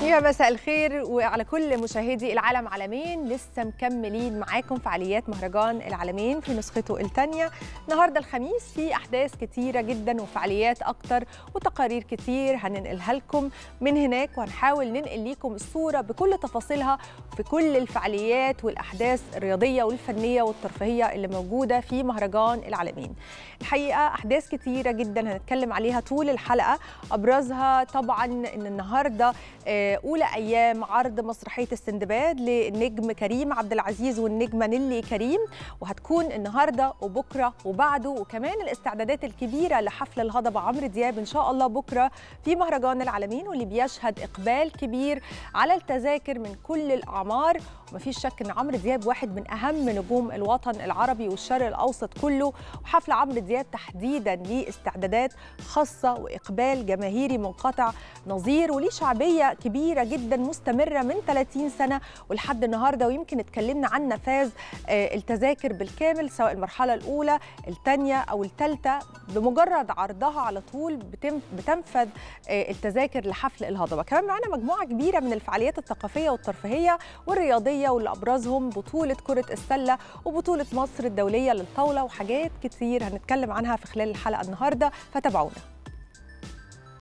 يا مساء الخير وعلى كل مشاهدي العالم عالمين لسه مكملين معاكم فعاليات مهرجان العالمين في نسخته الثانية النهارده الخميس في أحداث كتيرة جدا وفعاليات أكتر وتقارير كتير هننقلها لكم من هناك وهنحاول ننقل لكم الصورة بكل تفاصيلها في كل الفعاليات والأحداث الرياضية والفنية والترفيهية اللي موجودة في مهرجان العالمين الحقيقة أحداث كتيرة جدا هنتكلم عليها طول الحلقة أبرزها طبعا إن النهارده آه، اولى ايام عرض مسرحيه السندباد للنجم كريم عبد العزيز والنجمه نيلي كريم وهتكون النهارده وبكره وبعده وكمان الاستعدادات الكبيره لحفل الهضبه عمرو دياب ان شاء الله بكره في مهرجان العالمين واللي بيشهد اقبال كبير على التذاكر من كل الاعمار ومفيش شك ان عمرو دياب واحد من اهم نجوم الوطن العربي والشرق الاوسط كله وحفل عمرو دياب تحديدا ليه استعدادات خاصه واقبال جماهيري منقطع نظير وليه شعبيه كبيره جدا مستمره من 30 سنه ولحد النهارده ويمكن اتكلمنا عن نفاذ آه، التذاكر بالكامل سواء المرحله الاولى الثانيه او الثالثه بمجرد عرضها على طول بتم- بتنفذ آه، التذاكر لحفل الهضبه كمان معانا مجموعه كبيره من الفعاليات الثقافيه والترفيهيه والرياضيه واللي ابرزهم بطوله كره السله وبطوله مصر الدوليه للطاوله وحاجات كتير هنتكلم عنها في خلال الحلقه النهارده فتابعونا